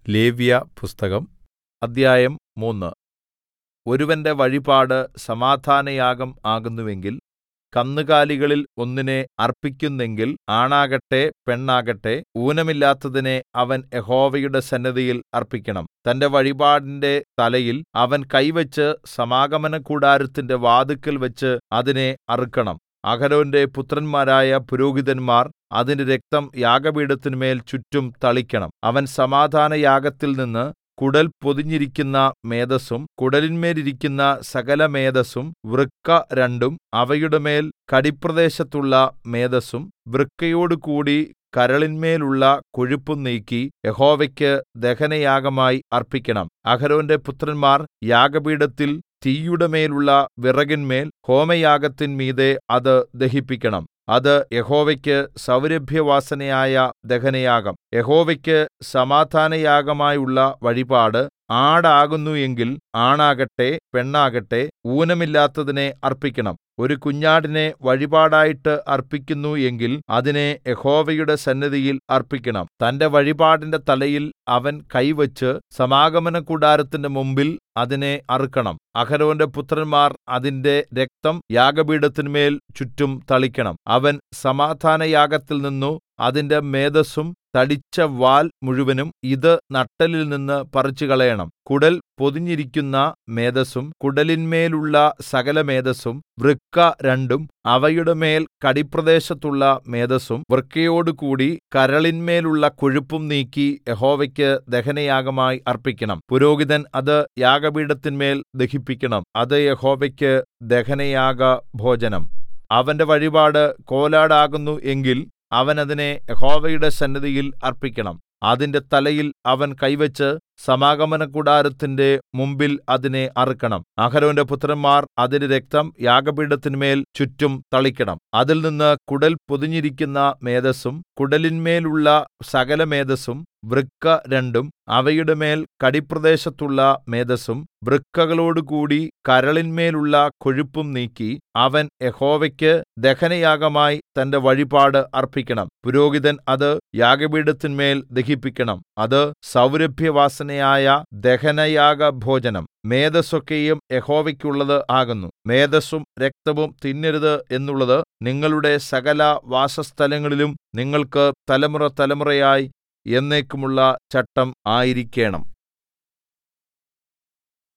ലേവ്യപുസ്തകം അദ്ധ്യായം മൂന്ന് ഒരുവന്റെ വഴിപാട് സമാധാനയാഗം ആകുന്നുവെങ്കിൽ കന്നുകാലികളിൽ ഒന്നിനെ അർപ്പിക്കുന്നെങ്കിൽ ആണാകട്ടെ പെണ്ണാകട്ടെ ഊനമില്ലാത്തതിനെ അവൻ യഹോവയുടെ സന്നിധിയിൽ അർപ്പിക്കണം തന്റെ വഴിപാടിന്റെ തലയിൽ അവൻ കൈവച്ച് സമാഗമനകൂടാരത്തിന്റെ വാതിൽക്കൽവച്ച് അതിനെ അറുക്കണം അഹരോന്റെ പുത്രന്മാരായ പുരോഹിതന്മാർ അതിന്റെ രക്തം യാഗപീഠത്തിന്മേൽ ചുറ്റും തളിക്കണം അവൻ സമാധാനയാഗത്തിൽനിന്ന് കുടൽ പൊതിഞ്ഞിരിക്കുന്ന മേദസ്സും കുടലിന്മേലിരിക്കുന്ന സകലമേദസ്സും വൃക്ക രണ്ടും അവയുടെമേൽ കടിപ്രദേശത്തുള്ള മേദസ്സും വൃക്കയോടുകൂടി കരളിന്മേലുള്ള കൊഴുപ്പും നീക്കി യഹോവയ്ക്ക് ദഹനയാഗമായി അർപ്പിക്കണം അഹരോന്റെ പുത്രന്മാർ യാഗപീഠത്തിൽ തീയുടെമേലുള്ള വിറകിന്മേൽ ഹോമയാഗത്തിന്മീതെ അത് ദഹിപ്പിക്കണം അത് യഹോവയ്ക്ക് സൗരഭ്യവാസനയായ ദഹനയാഗം യഹോവയ്ക്ക് സമാധാനയാഗമായുള്ള വഴിപാട് ആടാകുന്നു എങ്കിൽ ആണാകട്ടെ പെണ്ണാകട്ടെ ഊനമില്ലാത്തതിനെ അർപ്പിക്കണം ഒരു കുഞ്ഞാടിനെ വഴിപാടായിട്ട് അർപ്പിക്കുന്നു എങ്കിൽ അതിനെ യഹോവയുടെ സന്നിധിയിൽ അർപ്പിക്കണം തന്റെ വഴിപാടിന്റെ തലയിൽ അവൻ കൈവച്ച് സമാഗമനകൂടാരത്തിന്റെ മുമ്പിൽ അതിനെ അറുക്കണം അഹരോന്റെ പുത്രന്മാർ അതിന്റെ രക്തം യാഗപീഠത്തിന്മേൽ ചുറ്റും തളിക്കണം അവൻ സമാധാനയാഗത്തിൽ നിന്നു അതിന്റെ മേദസ്സും തടിച്ച വാൽ മുഴുവനും ഇത് നട്ടെല്ലിൽനിന്ന് പറിച്ചുകളയണം കുടൽ പൊതിഞ്ഞിരിക്കുന്ന മേദസ്സും കുടലിന്മേലുള്ള സകലമേദസ്സും വൃക്ക രണ്ടും അവയുടെമേൽ കടിപ്രദേശത്തുള്ള മേദസ്സും വൃക്കയോടുകൂടി കരളിന്മേലുള്ള കൊഴുപ്പും നീക്കി യഹോവയ്ക്ക് ദഹനയാഗമായി അർപ്പിക്കണം പുരോഹിതൻ അത് യാഗപീഠത്തിന്മേൽ ദഹിപ്പിക്കണം അത് യഹോവയ്ക്ക് ദഹനയാഗഭോജനം അവന്റെ വഴിപാട് കോലാടാകുന്നു എങ്കിൽ അവൻ അതിനെ യഹോവയുടെ സന്നിധിയിൽ അർപ്പിക്കണം അതിന്റെ തലയിൽ അവൻ കൈവച്ച് സമാഗമനകൂടാരത്തിന്റെ മുമ്പിൽ അതിനെ അറുക്കണം അഹരോന്റെ പുത്രന്മാർ അതിന്റെ രക്തം യാഗപീഠത്തിന്മേൽ ചുറ്റും തളിക്കണം അതിൽ നിന്ന് കുടൽ പൊതിഞ്ഞിരിക്കുന്ന മേദസ്സും കുടലിന്മേലുള്ള സകലമേദസ്സും വൃക്ക രണ്ടും അവയുടെ മേൽ കടിപ്രദേശത്തുള്ള മേദസ്സും വൃക്കകളോടുകൂടി കരളിന്മേലുള്ള കൊഴുപ്പും നീക്കി അവൻ യഹോവയ്ക്ക് ദഹനയാഗമായി തന്റെ വഴിപാട് അർപ്പിക്കണം പുരോഹിതൻ അത് യാഗപീഠത്തിന്മേൽ ദഹിപ്പിക്കണം അത് സൗരഭ്യവാസനയായ ദഹനയാഗഭോജനം മേദസ്സൊക്കെയും യഹോവയ്ക്കുള്ളത് ആകുന്നു മേദസ്സും രക്തവും തിന്നരുത് എന്നുള്ളത് നിങ്ങളുടെ സകല വാസസ്ഥലങ്ങളിലും നിങ്ങൾക്ക് തലമുറ തലമുറയായി എന്നേക്കുമുള്ള ചട്ടം ആയിരിക്കേണം